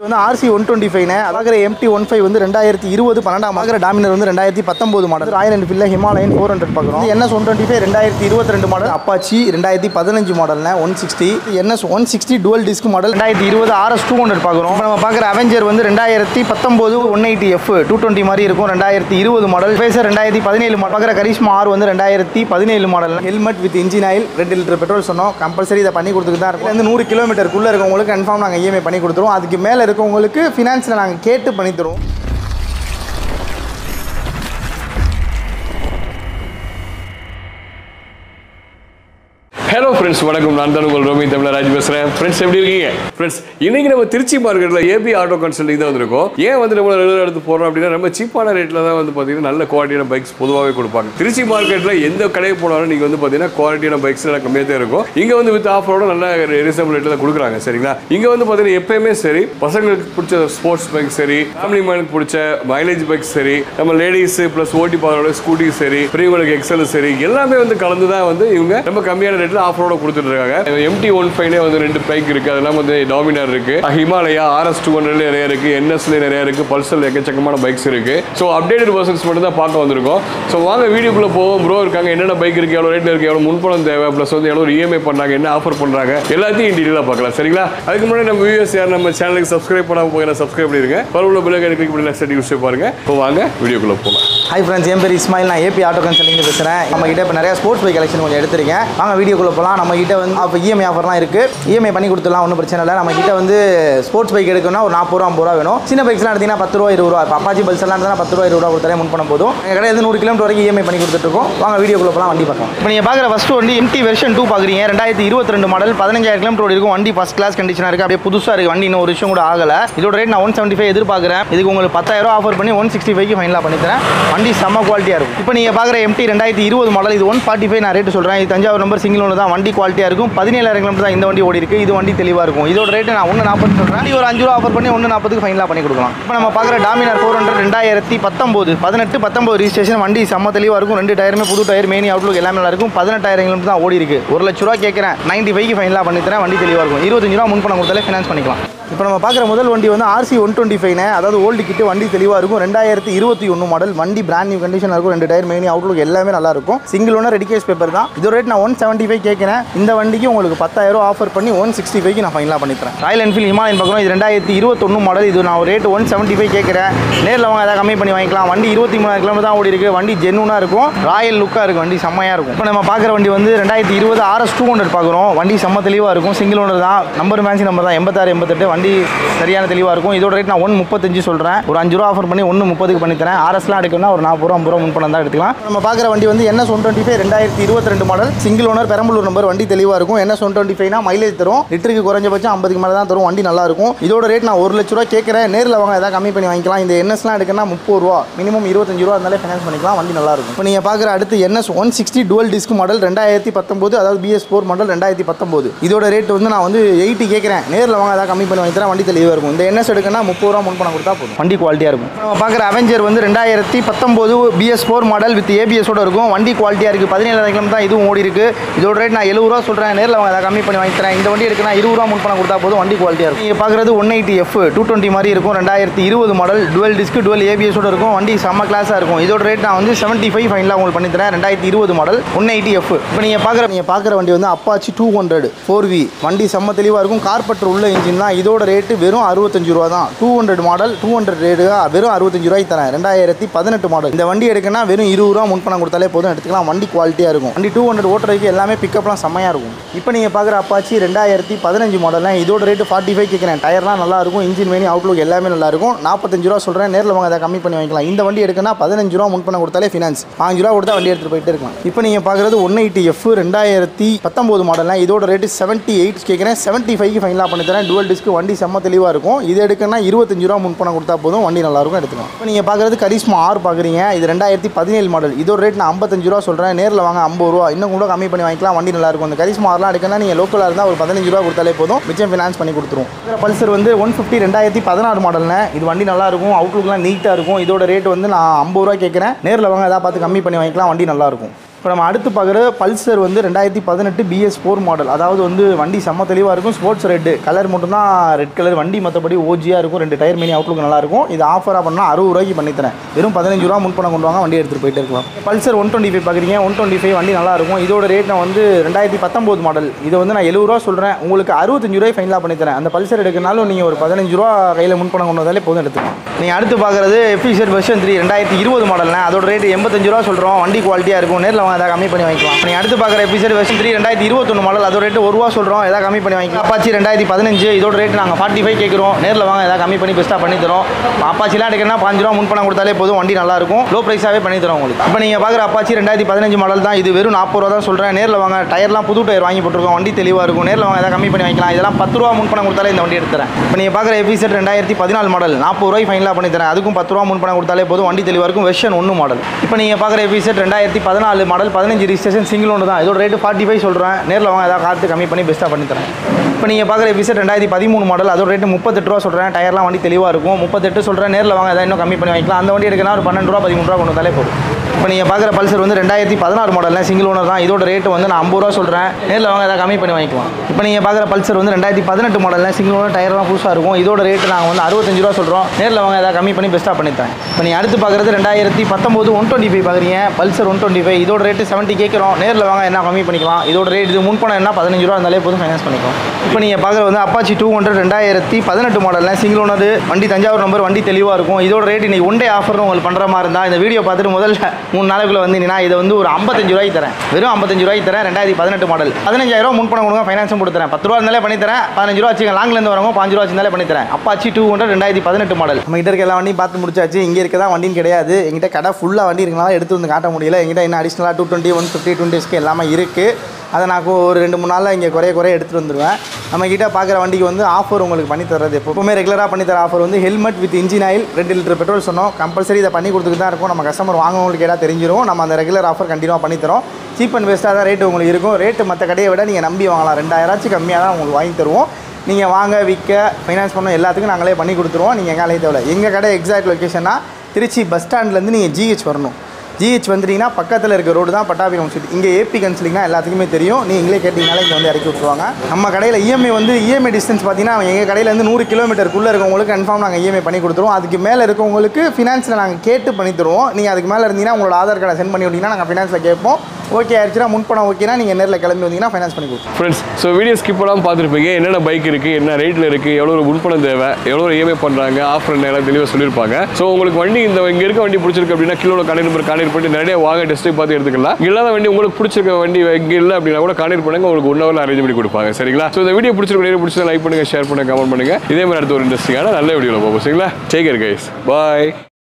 வந்து RC one twenty five அதாகிற MT one five வந்து ரெண்டாயிரத்தி இருபது பன்னெண்டாம் ஆகிற டாமினர் வந்து ரெண்டாயிரத்தி பத்தொன்பது மாடல் ராயல் என்ஃபீல்டில் ஹிமாலயன் ஃபோர் ஹண்ட்ரட் பார்க்குறோம் என்எஸ் ஒன் டுவெண்ட்டி ஃபைவ் ரெண்டாயிரத்தி இருபத்தி ரெண்டு மாடல் அப்பாச்சி ரெண்டாயிரத்தி பதினஞ்சு மாடல்னா one sixty NS one sixty dual disc model ரெண்டாயிரத்தி இருபது ஆர்எஸ் டூ ஹண்ட்ரட் பார்க்குறோம் இப்போ நம்ம பார்க்குற அவெஞ்சர் வந்து ரெண்டாயிரத்தி பத்தொம்போது one eighty F two twenty மாதிரி இருக்கும் ரெண்டாயிரத்தி இருபது மாடல் ஃபேசர் ரெண்டாயிரத்தி பதினேழு மாடல் பார்க்குற கரிஷ்மா ஆர் வந்து ரெண்டாயிரத்தி பதினேழு model helmet with engine oil ரெண்டு லிட்டர் பெட்ரோல் சொன்னோம் கம்பல்சரி இதை பண்ணி கொடுத்துட்டு தான் இருக்கும் வந்து நூறு கிலோமீட்டருக்குள்ளே இருக்கவங்களுக்கு கன்ஃபார்ம் நாங்கள் இஎம்ஐ பண்ணி கொடுத்துருவோம் அதுக்கு மேலே இருக்கவங்களுக்கு ஃபினான்ஸில் நாங்கள் கேட்டு பண்ணி தருவோம் ஹலோ ஃப்ரெண்ட்ஸ் வணக்கம் நான் தான் உங்கள் ரோமி தமிழராஜ் பேசுகிறேன் ஃப்ரெண்ட்ஸ் எப்படி இருக்கீங்க ஃப்ரெண்ட்ஸ் இன்னைக்கு நம்ம திருச்சி மார்க்கெட்டில் ஏபி ஆட்டோ கன்சல்டிங் தான் வந்திருக்கோம் ஏன் வந்து நம்ம ரெகுலர் எடுத்து போகிறோம் அப்படின்னா ரொம்ப சீப்பான ரேட்டில் தான் வந்து பார்த்தீங்கன்னா நல்ல குவாலிட்டியான பைக்ஸ் பொதுவாகவே கொடுப்பாங்க திருச்சி மார்க்கெட்டில் எந்த கடைக்கு போனாலும் நீங்கள் வந்து பார்த்தீங்கன்னா குவாலிட்டியான பைக்ஸ் எல்லாம் கம்மியாக தான் இருக்கும் இங்கே வந்து வித் ஆஃபரோட நல்ல ரீசனபிள் ரேட்டில் தான் கொடுக்குறாங்க சரிங்களா இங்கே வந்து பார்த்தீங்கன்னா எப்பயுமே சரி பசங்களுக்கு பிடிச்ச ஸ்போர்ட்ஸ் பைக் சரி ஃபேமிலி மேனுக்கு பிடிச்ச மைலேஜ் பைக் சரி நம்ம லேடிஸ் ப்ளஸ் ஓட்டி பாரோட ஸ்கூட்டி சரி பெரியவங்களுக்கு எக்ஸல் சரி எல்லாமே வந்து கலந்து தான் வந்து இவங்க ரொம்ப கம்மியான ரேட்டில் ஆஃபரோட கொடுத்துட்டு இருக்காங்க எம்டி ஒன் ஃபைவ்லே வந்து ரெண்டு பைக் இருக்கு அதெல்லாம் வந்து டாமினார் இருக்கு ஹிமாலயா ஆர்எஸ் டூ ஹண்ட்ரட்ல நிறைய இருக்கு என்எஸ்ல நிறைய இருக்கு பல்சர் எக்கச்சக்கமான பைக்ஸ் இருக்கு ஸோ அப்டேட்டட் பர்சன்ஸ் மட்டும் தான் பார்க்க வந்திருக்கோம் ஸோ வாங்க வீடியோக்குள்ள போவோம் ப்ரோ இருக்காங்க என்னென்ன பைக் இருக்கு எவ்வளோ ரேட்ல இருக்கு எவ்வளோ முன்பணம் தேவை ப்ளஸ் வந்து எவ்வளோ இஎம்ஐ பண்றாங்க என்ன ஆஃபர் பண்றாங்க எல்லாத்தையும் டீட்டெயிலாக பார்க்கலாம் சரிங்களா அதுக்கு முன்னாடி நம்ம வியூஎஸ் யார் நம்ம சேனலுக்கு சப்ஸ்கிரைப் பண்ணாம போகிற சப்ஸ்கிரைப் பண்ணிருங்க பரவாயில்ல பிள்ளை கிளிக் பண்ணி லெஃப்ட் யூஸ் பாருங்க இப்போ வாங்க வீடியோக்குள்ள போகலாம் ஹாய் ஃப்ரெண்ட்ஸ் என் பேர் இஸ்மாயில் நான் ஏபி ஆட்டோ கன்சல்டிங் பேசுகிறேன் நம்ம கிட்ட இப்போ நிறைய ஸ்போர்ட்ஸ் பைக் கலெக்ஷன் கொஞ்சம் எடுத்திருக்கேன் வாங்க வீடியோக்குள்ள போகலாம் நம்ம கிட்ட வந்து அப்போ இஎம்ஐ ஆஃபர்லாம் இருக்குது இஎம்ஐ பண்ணி கொடுத்துடலாம் ஒன்றும் பிரச்சனை இல்லை நம்ம கிட்ட வந்து ஸ்போர்ட்ஸ் பைக் எடுக்கணும்னா ஒரு நாற்பது ரூபா ஐம்பது ரூபா வேணும் சின்ன பைக்ஸ்லாம் எடுத்தீங்கன்னா பத்து ரூபா இருபது ரூபா இப்போ அப்பாச்சி பல்ஸ் எல்லாம் இருந்தால் பத்து ரூபா இருபது ரூபா கொடுத்தாலே முன் பண்ண போதும் எங்கள் கடையில் நூறு கிலோமீட்டர் வரைக்கும் இஎம்ஐ பண்ணி கொடுத்துட்ருக்கோம் வாங்க வீடியோக்குள்ள போகலாம் வண்டி பார்க்கலாம் இப்போ நீங்கள் பார்க்குற ஃபஸ்ட் வண்டி எம்டி வெர்ஷன் டூ பார்க்குறீங்க ரெண்டாயிரத்தி இருபத்தி ரெண்டு மாடல் பதினஞ்சாயிரம் கிலோமீட்டர் இருக்கும் வண்டி ஃபஸ்ட் கிளாஸ் கண்டிஷனாக இருக்குது அப்படியே புதுசாக இருக்குது வண்டி இன்னும் ஒரு விஷயம் கூட ஆகலை இதோட ரேட் நான் ஒன் செவன்ட்டி ஃபைவ் எதிர்பார்க்குறேன் இதுக்கு உங்களுக்கு பத்தாயிரம் ஆஃபர் பண்ணி ஒன் சிக்ஸ்டி ஃபைவ்க்கு ஃபைனலாக பண்ணி தரேன் வண்டி செம்ம குவாலிட்டியாக இருக்கும் இப்போ நீங்கள் பார்க்குற எம்டி ரெண்டாயிரத்தி இருபது மாடல் இது ஒன் ஃபார்ட்டி ஃபைவ் நான் ரேட்டு சொல்கிறேன் இது தஞ்சாவூர் நம்பர் சிங்கிள் ஒன்று தான் வண்டி குவாலிட்டியாக இருக்கும் பதினேழாயிரம் கிலோமீட்டர் தான் இந்த வண்டி ஓடி இருக்கு இது வண்டி தெளிவாக இருக்கும் இதோட ரேட்டு நான் ஒன்று நாற்பது சொல்கிறேன் இது ஒரு அஞ்சு ரூபா ஆஃபர் பண்ணி ஒன்று நாற்பதுக்கு ஃபைனலாக பண்ணி கொடுக்கலாம் இப்போ நம்ம பார்க்குற டாமினார் ஃபோர் ஹண்ட்ரட் ரெண்டாயிரத்தி பத்தொம்போது பதினெட்டு பத்தொம்போது ரிஜிஸ்ட்ரேஷன் வண்டி செம்ம தெளிவாக இருக்கும் ரெண்டு டயருமே புது டயர் மெயின் அவுட்லுக் எல்லாமே நல்லா இருக்கும் பதினெட்டாயிரம் கிலோமீட்டர் தான் ஓடி இருக்கு ஒரு லட்ச ரூபா கேட்குறேன் நைன்ட்டி ஃபைவ்க்கு ஃபைனலாக பண்ணி தரேன் வண்டி தெளிவாக இருக்கும் இருபத்தஞ்சு ரூபா முன் பணம் கொடுத்தாலே ஃபினான்ஸ் பண்ணிக்கலாம் இப்போ நம்ம பார்க்குற முதல் வண்டி வந்து ஆர்சி ஒன் டுவெண்ட்டி ஃபைவ் அதாவது ஓல்டு கிட்டு வண்டி தெளிவாக இருக்கும் ரெண்டாயிரத்தி இருபத்தி ஒன்று மாடல் வண்டி பிராண்ட் நியூ கண்டிஷன் இருக்கும் ரெண்டு டயர் மெயின் அவுட்லுக் எல்லாமே நல்லா இருக்கும் single owner ready case paper தான் இதோட ரேட் நான் ஒன் செவன்ட்டி ஃபைவ் கேட்குறேன் இந்த வண்டிக்கு உங்களுக்கு பத்தாயிரம் ஆஃபர் பண்ணி ஒன் சிக்ஸ்டி ஃபைவ்க்கு நான் ஃபைனலாக பண்ணித்தரேன் ராயல் என்ஃபீல்ட் ஹிமாலயன் பார்க்குறோம் இது ரெண்டாயிரத்தி இருபத்தொன்று மாடல் இது நான் ரேட் ஒன் செவன்ட்டி ஃபைவ் கேட்குறேன் நேரில் வாங்க ஏதாவது கம்மி பண்ணி வாங்கிக்கலாம் வண்டி இருபத்தி மூணாயிரம் கிலோமீட்டர் தான் ஓடி இருக்கு வண்டி ஜென்னுனாக இருக்கும் ராயல் லுக்காக இருக்கும் வண்டி செம்மையாக இருக்கும் இப்போ நம்ம பார்க்குற வண்டி வந்து ரெண்டாயிரத்தி இருபது ஆர்எஸ் டூ ஹண்ட்ரட் பார்க்குறோம் வண்டி செம்ம தெளிவாக இருக்கும் சிங்கிள் ஓனர் தான் நம்பர் மேட்ச் நம்பர் தான் எண்பத்தாறு எண்பத்தெட்டு வண்டி சரியான தெளிவாக இருக்கும் இதோட ரேட் நான் ஒன் முப்பத்தஞ்சு சொல்கிறேன் ஒரு அஞ்சு ரூபா ஆஃபர் பண்ணி ஒன்று முப்பதுக்கு பண்ணி தரேன் ஆர்எஸ்லாம் எடுக்கணும்னா ஒரு நாற்பது ரூபா ஐம்பது ரூபா முன் பணம் தான் எடுத்துக்கலாம் நம்ம பார்க்குற வண்டி வந்து என்எஸ் ஒன் டுவெண்ட்டி ஃபைவ் ரெண்டாயிரத்தி இருபத்தி ரெண்டு model single owner Perambalur number வண்டி தெளிவாக இருக்கும் என்எஸ் ஒன் டுவெண்ட்டி ஃபைவ்னா மைலேஜ் தரும் லிட்டருக்கு குறைஞ்சபட்சம் ஐம்பதுக்கு மேலே தான் தரும் வண்டி நல்லா இருக்கும் இதோட ரேட் நான் ஒரு லட்ச ரூபா கேட்குறேன் நேரில் வாங்க ஏதாவது கம்மி பண்ணி வாங்கிக்கலாம் இந்த என்எஸ்லாம் எடுக்கணும்னா முப்பது ரூபா மினிமம் இருபத்தஞ்சு ரூபா இருந்தாலே ஃபைனான்ஸ் பண்ணிக்கலாம் வண்டி நல்லா இருக்கும் இப்போ நீங்கள் பார்க்குற அடுத்து NS one sixty dual disc model ரெண்டாயிரத்தி பத்தொம்போது அதாவது பிஎஸ் ஃபோர் மாடல் ரெண்டாயிரத்தி பத்தொம்போது இதோட ரேட் வந்து நான் வந்து எயிட்டி கேட்குறேன் நேரில் வாங்க ஏதாவது கம்மி பண்ணி வாங்கி தரேன் வண்டி தெளிவாக இருக்கும் இந்த என்எஸ் எடுக்கணும்னா முப்பது ரூபா முன் பணம் கொடுத்தா போதும் வண்டி குவாலிட்டியாக இருக்கும் நம்ம பார்க்குற அவெஞ்சர் வந்து ரெண்டாயிரத்தி பத்தொம்போது பிஎஸ் ஃபோர் மாடல் வித் ஏபிஎஸோட இருக்கும் வண்டி குவாலிட்டியாக இருக்குது பதினேழாயிரம் கிலோமீட்டர் தான் இதுவும் ஓடி இருக்கு இதோட ரேட் நான் எழுபது ரூபா சொல்கிறேன் நேரில் வாங்க ஏதாவது கம்மி பண்ணி வாங்கி தரேன் இந்த வண்டி எடுக்கணும் இருபது ரூபா முன் பணம் கொடுத்தா போதும் வண்டி குவாலிட்டியாக இருக்கும் நீங்கள் பார்க்குறது one eighty F two twenty மாதிரி இருக்கும் ரெண்டாயிரத்தி இருபது மாடல் டுவெல் டிஸ்க் டுவெல் ஏபிஎஸோட இருக்கும் வண்டி செம்ம கிளாஸாக இருக்கும் இதோட ரேட் நான் வந்து செவன்ட்டி ஃபைவ் ஃபைனலாக உங்களுக்கு பண்ணி தரேன் ரெண்டாயிரத்தி இருபது மாடல் ஒன் எயிட்டி எஃப் இப்போ நீங்கள் பார்க்குற நீங்கள் பார்க்குற வண்டி வந்து Apache two hundred four V வண்டி செம்ம தெளிவாக இருக்கும் கார்பெட்டர் உள்ள இன்ஜின் தான் இதோட ரேட்டு வெறும் அறுபத்தஞ்சு ரூபா தான் two hundred model two hundred rate வெறும் அறுபத்தஞ்சு ரூபாய்க்கு தரேன் ரெண்டாயிரத்தி பதினெட்டு மாடல் இந்த வண்டி எடுக்கனா வெறும் இருபது ரூபா முன் பணம் கொடுத்தாலே போதும் எடுத்துக்கலாம் வண்டி குவாலிட்டியாக இருக்கும் வண்டி டூ ஹண்ட்ரட் ஓட்டுறதுக்கு எல்லாமே பிக்கப்லாம் செம்மையாக இருக்கும் இப்போ நீங்கள் பார்க்குற அப்பாச்சி ரெண்டாயிரத்தி பதினஞ்சு மாடல்லாம் இதோட ரேட்டு ஃபார்ட்டி ஃபைவ் கேட்குறேன் டயர்லாம் நல்லா இருக்கும் இன்ஜின் வேணி அவுட்லுக் எல்லாமே நல்லா இருக்கும் நாற்பத்தஞ்சு ரூபா சொல்கிறேன் நேரில் வாங்க அதை கம்மி பண்ணி வாங்கிக்கலாம் இந்த வண்டி எடுக்கனா பதினஞ்சு ரூபா முன் பணம் கொடுத்தாலே ஃபினான்ஸ் பாஞ்சு ரூபா கொடுத்தா வண்டி எடுத்துகிட்டு போயிட்டு இருக்கலாம் இப்போ நீங்கள் பார்க்குறது ஒன் எயிட்டி எஃப் ரெண்டாயிரத்தி பத்தொம்போது மாடல்லாம் இதோட ரேட்டு செவன்ட்டி எயிட் கேட்குறேன் செவன்ட்டி ஃபைவ்க்கு ஃபைனலாக பண்ணி தரேன் டுவல் டிஸ்க் வண்டி செம்ம தெளிவாக இருக்கும் இது எடுக்கனா இருபத்தஞ்சு ரூபா முன் பணம் கொடுத்தா போதும் வண்டி நல்லா இருக்கும் எடுத்துக்கலாம் இப்போ நீங்கள் பார்க்குறது கரிஷ்மா ஆர் பார்க்குறீங்க இது ரெண்டாயிரத்தி பதினேழு மாடல் இதோட ரேட் நான் ஐம்பத்தஞ்சு ரூபா சொல்கிறேன் நேரில் வாங்க ஐம்பது ரூபா இன்னும் கூட கம்மி பண்ணி வாங்கிக்கலாம் வண்டி நல்லா இருக்கும் இந்த கரிஷ்மா ஆர்லாம் எடுக்கனா நீங்கள் லோக்கலாக இருந்தால் ஒரு பதினஞ்சு ரூபா கொடுத்தாலே போதும் மிச்சம் ஃபினான்ஸ் பண்ணி கொடுத்துரும் பல்சர் வந்து ஒன் ஃபிஃப்டி ரெண்டாயிரத்தி பதினாறு மாடல்னு இது வண்டி நல்லா இருக்கும் அவுட்லுக்லாம் நீட்டாக இருக்கும் இதோட ரேட் வந்து நான் ஐம்பது ரூபா கேட்குறேன் நேரில் வாங்க ஏதாவது பார்த்து கம்மி பண்ணி வாங்கிக்கலாம் வண்டி நல்லா இருக்கும் இப்போ நம்ம அடுத்து பார்க்குற பல்சர் வந்து ரெண்டாயிரத்தி பதினெட்டு பிஎஸ் ஃபோர் மாடல் அதாவது வந்து வண்டி செம்ம தெளிவாக இருக்கும் ஸ்போர்ட்ஸ் ரெட்டு கலர் மட்டும்தான் ரெட் கலர் வண்டி மற்றபடி ஓஜியாக இருக்கும் ரெண்டு டயர் மினி அவுட்லுக் நல்லா இருக்கும் இது ஆஃபராக பண்ணால் அறுபது ரூபாய்க்கு பண்ணித்தரேன் வெறும் பதினஞ்சு ரூபா முன்பணம் கொண்டு வாங்க வண்டி எடுத்துகிட்டு போயிட்டே இருக்கலாம் பல்சர் ஒன் டுவெண்ட்டி ஃபைவ் பார்க்குறீங்க ஒன் டுவெண்ட்டி ஃபைவ் வண்டி நல்லா இருக்கும் இதோட ரேட் நான் வந்து ரெண்டாயிரத்தி பத்தொம்போது மாடல் இது வந்து நான் எழுபது ரூபா சொல்கிறேன் உங்களுக்கு அறுபத்தஞ்சு ரூபாய் ஃபைனலாக பண்ணித்தரேன் அந்த பல்சர் எடுக்கனாலும் நீங்கள் ஒரு பதினஞ்சு ரூபா கையில் முன்பணம் கொண்டு வந்தாலே போதும் எடுத்துக்கலாம் நீங்கள் அடுத்து பார்க்குறது எஃபிஷியர் வெர்ஷன் த்ரீ ரெண்டாயிரத்தி இருபது மாடல்னா அதோட ரேட் எண்பத்தஞ்சு ரூபா சொல்கிறோம் வண்டி குவாலிட்டியாக இருக்கும் நேரில் வாங்க அதை கம்மி பண்ணி வாங்கிக்கலாம் நீங்கள் அடுத்து பார்க்குற எஃபிஷியர் வெர்ஷன் த்ரீ ரெண்டாயிரத்தி இருபத்தொன்று மாடல் அதோட ரேட் ஒரு ரூபா சொல்கிறோம் எதாவது கம்மி பண்ணி வாங்கிக்கலாம் அப்பாச்சி ரெண்டாயிரத்தி பதினஞ்சு இதோட ரேட் நாங்கள் ஃபார்ட்டி ஃபைவ் கேட்குறோம் நேரில் வாங்க எதாவது கம்மி பண்ணி பெஸ்ட்டாக பண்ணி தரோம் அப்பாச்சிலாம் எடுக்கணும்னா பாஞ்சு ரூபா முன்பணம் கொடுத்தாலே போதும் வண்டி நல்லா இருக்கும் லோ ப்ரைஸாகவே பண்ணி தரோம் உங்களுக்கு இப்போ நீங்கள் பார்க்குற அப்பாச்சி ரெண்டாயிரத்தி பதினஞ்சு மாடல் தான் இது வெறும் நாற்பது ரூபா தான் சொல்கிறேன் நேரில் வாங்க டயர்லாம் புது டயர் வாங்கி போட்டிருக்கோம் வண்டி தெளிவாக இருக்கும் நேரில் வாங்க எதாவது கம்மி பண்ணி வாங்கிக்கலாம் இதெல்லாம் பத்து ரூபா முன்பணம் கொடுத்தாலே இந்த வண்டி எடுத்துறேன் இப்போ நீங்கள் பார்க்குற எபிசெட் ரெண்டாயிரத்தி பதினாலு மாடல் நாற்பது ரூபாய் ஃபைனலாக பண்ணி தரேன் அதுக்கும் பத்து ரூபா முன்பணம் கொடுத்தாலே போதும் வண்டி தெளிவாக இருக்கும் வெர்ஷன் ஒன்று மாடல் இப்போ நீங்கள் பார்க்குற எபிசெட் ரெண்டாயிரத்தி பதினாலு மாடல் பதினஞ்சு ரிஜிஸ்ட்ரேஷன் சிங்கிள் ஒன்று தான் இதோட ரேட்டு ஃபார்ட்டி ஃபைவ் சொல்கிறேன் நேரில் வாங்க ஏதாவது காற்று கம்மி பண்ணி பெஸ்ட்டாக பண்ணி தரேன் இப்போ நீங்கள் பார்க்குற எபிசெட் ரெண்டாயிரத்தி பதிமூணு மாடல் அதோட ரேட்டு முப்பத்தெட்டு ரூபா சொல்கிறேன் டயர்லாம் வண்டி தெளிவாக இருக்கும் முப்பத்தெட்டு சொல்கிறேன் நேரில் வாங்க ஏதாவது இன்னும் கம்மி பண்ணி வாங்கிக்கலாம் அந்த வண்டி எடுக்கலாம் ஒரு பன்னெண்டு ரூபா பதிமூணு ரூபா கொண்டு வந்தாலே போதும் இப்போ நீங்கள் பார்க்குற பல்சர் வந்து ரெண்டாயிரத்தி பதினாறு மாடல் சிங்கிள் ஓனர் தான் இதோட ரேட்டு வந்து நான் ஐம்பது ரூபா சொல்கிறேன் நேரில் வாங்க ஏதாவது கம்மி பண்ணி வாங்கிக்கலாம் இப்போ நீங்கள் பார்க்குற பல்சர் வந்து ரெண்டாயிரத்தி பதினெட்டு மாடல் சிங்கிள் ஓனர் டயர்லாம் புதுசாக இருக்கும் இதோட ரேட்டு நாங்கள் வந்து அறுபத்தஞ்சு ரூபா சொல்கிறோம் நேரில் வாங்க ஏதாவது கம்மி பண்ணி பெஸ்ட்டாக பண்ணித்தரேன் இப்போ நீங்கள் அடுத்து பார்க்குறது ரெண்டாயிரத்தி பத்தொம்போது ஒன் டுவெண்ட்டி ஃபைவ் பார்க்குறீங்க பல்சர் ஒன் டுவெண்ட்டி ஃபைவ் இதோட ரேட்டு செவன்ட்டி கேட்குறோம் நேரில் வாங்க என்ன கம்மி பண்ணிக்கலாம் இதோட ரேட் இது முன்பணம் என்ன பதினஞ்சு ரூபா இருந்தாலே போதும் ஃபைனான்ஸ் பண்ணிக்கலாம் இப்போ நீங்கள் பார்க்குற வந்து அப்பாச்சி டூ ஹண்ட்ரட் ரெண்டாயிரத்தி பதினெட்டு மாடலில் சிங்கிள் ஓனர் வண்டி தஞ்சாவூர் நம்பர் வண்டி தெளிவாக இருக்கும் இதோட ரேட் இன்னைக்கு ஒன் டே ஆஃபர்னு உங்களுக்கு பண்ணுற மாதிரி இருந்தால் இந்த வீடியோ பார்த்துட்டு முதல்ல மூணு நாளைக்குள்ளே வந்தீங்கன்னா இதை வந்து ஒரு ஐம்பத்தஞ்சு ரூபாய்க்கு தரேன் வெறும் ஐம்பத்தஞ்சு ரூபாய்க்கு தரேன் ரெண்டாயிரத்தி பதினெட்டு மாடல் பதினஞ்சாயிரம் முன்பணம் கொடுங்க ஃபைனான்ஸும் கொடுத்துறேன் பத்து ரூபா இருந்தாலே பண்ணி தரேன் பதினஞ்சு ரூபா வச்சுங்க லாங்லேருந்து வரவங்க பாஞ்சு ரூபா வச்சிருந்தாலே பண்ணி தரேன் அப்பாச்சி டூ ஹண்ட்ரட் ரெண்டாயிரத்தி பதினெட்டு மாடல் நம்ம கிட்ட இருக்க எல்லா வண்டியும் பார்த்து முடிச்சாச்சு இங்கே இருக்க தான் வண்டியும் கிடையாது எங்கிட்ட கடை ஃபுல்லாக வண்டி இருக்கனால எடுத்து வந்து காட்ட முடியல எங்கிட்ட இன்னும் அடிஷ்னலாக டூ டுவெண்ட்டி ஒன் ஃபிஃப்டி டுவெண்ட்டிஸ்க்கு எல்லாமே இருக்குது அதை நான் கு- ஒரு ரெண்டு மூணு நாளில் இங்கே குறைய குறைய எடுத்துகிட்டு வந்துடுவேன் நம்ம கிட்ட பார்க்குற வண்டிக்கு வந்து ஆஃபர் உங்களுக்கு பண்ணி தர்றது எப்பவுமே ரெகுலராக பண்ணி தர ஆஃபர் வந்து ஹெல்மெட் வித் இன்ஜின் ஆயில் ரெண்டு லிட்டர் பெட்ரோல் சொன்னோம் கம்பல்சரி இதை பண்ணி கொடுத்துட்டு தான் இருக்கும் நம்ம கஸ்டமர் வாங்குறவங்களுக்கு கேட்டால் தெரிஞ்சிரும் நம்ம அந்த ரெகுலர் ஆஃபர் கண்டினியூவாக பண்ணி தரோம் சீப் அண்ட் பெஸ்ட்டாக தான் ரேட்டு உங்களுக்கு இருக்கும் ரேட்டு மற்ற கடையை விட நீங்கள் நம்பி வாங்கலாம் ரெண்டாயிரச்சு கம்மியாக தான் உங்களுக்கு வாங்கி தருவோம் நீங்கள் வாங்க விற்க ஃபைனான்ஸ் பண்ண எல்லாத்துக்கும் நாங்களே பண்ணி கொடுத்துருவோம் நீங்கள் எங்கே அலைய தேவையில்ல எங்கள் கடை எக்ஸாக்ட் லொக்கேஷன்னா திருச்சி பஸ் ஸ்டாண்ட்லேருந்து நீங்கள் ஜிஹெச் வரணும் ஜிஹெச் வந்துட்டீங்கன்னா பக்கத்தில் இருக்க ரோடு தான் பட்டாபிரம் ஸ்ட்ரீட் இங்கே ஏபி கன்சலிங்னா எல்லாத்துக்குமே தெரியும் நீங்களே கேட்டிங்கனாலே இங்கே வந்து இறக்கி விட்ருவாங்க நம்ம கடையில் இஎம்ஐ வந்து இஎம்ஐ டிஸ்டன்ஸ் பார்த்தீங்கன்னா எங்கள் கடையிலேருந்து நூறு கிலோமீட்டருக்குள்ளே இருக்கவங்களுக்கு கன்ஃபார்ம் நாங்கள் இஎம்ஐ பண்ணி கொடுத்துருவோம் அதுக்கு மேலே இருக்கவங்களுக்கு ஃபினான்ஸில் நாங்கள் கேட்டு பண்ணி தருவோம் நீங்கள் அதுக்கு மேலே இருந்தீங்கன்னா உங்களோட ஆதார் கார்டை சென்ட் பண்ணி விட்டீங்கன்னா நாங்கள் ஃபினான்ஸில் கேட்போம் ஓகே ஆயிடுச்சுன்னா முன்பணம் ஓகேனா நீங்கள் நேரில் கிளம்பி வந்தீங்கன்னா ஃபைனான்ஸ் பண்ணி கொடுப்போம் ஃப்ரெண்ட்ஸ் ஸோ வீடியோ ஸ்கிப் பண்ணாமல் பார்த்துருப்பீங்க என்னென்ன பைக் இருக்குது என்ன ரேட்டில் இருக்குது எவ்வளோ முன்பணம் தேவை எவ்வளோ இஎம்ஐ பண்ணுறாங்க ஆஃபர் என்ன எல்லாம் தெளிவாக சொல்லியிருப்பாங்க ஸோ உங்களுக்கு வண்டி இந்த இங்கே இருக்க வண்டி பிடிச்சிருக்கு அப்படின்னா கிலோ கான்டெக்ட் நம்பர் கான்டெக்ட் பண்ணி நிறைய வாங்க டெஸ்ட்டு பார்த்து எடுத்துக்கலாம் இங்க இல்லாத வண்டி உங்களுக்கு பிடிச்சிருக்க வண்டி இங்கே இல்லை அப்படின்னா கூட கான்டெக்ட் பண்ணுங்க உங்களுக்கு ஒன் ஹவரில் அரேஞ்ச் பண்ணி கொடுப்பாங்க சரிங்களா ஸோ இந்த வீடியோ பிடிச்சிருக்க வீடியோ பிடிச்சதை லைக் பண்ணுங்க ஷேர் பண்ணுங்க கமெண்ட் பண்ணுங்க இதே மாதிரி அடுத்த ஒரு இன்ட்ரெஸ்டிங்கான நல்ல வீடியோவில் போகும் சரிங்களா டேக் கேர் கைஸ் பாய்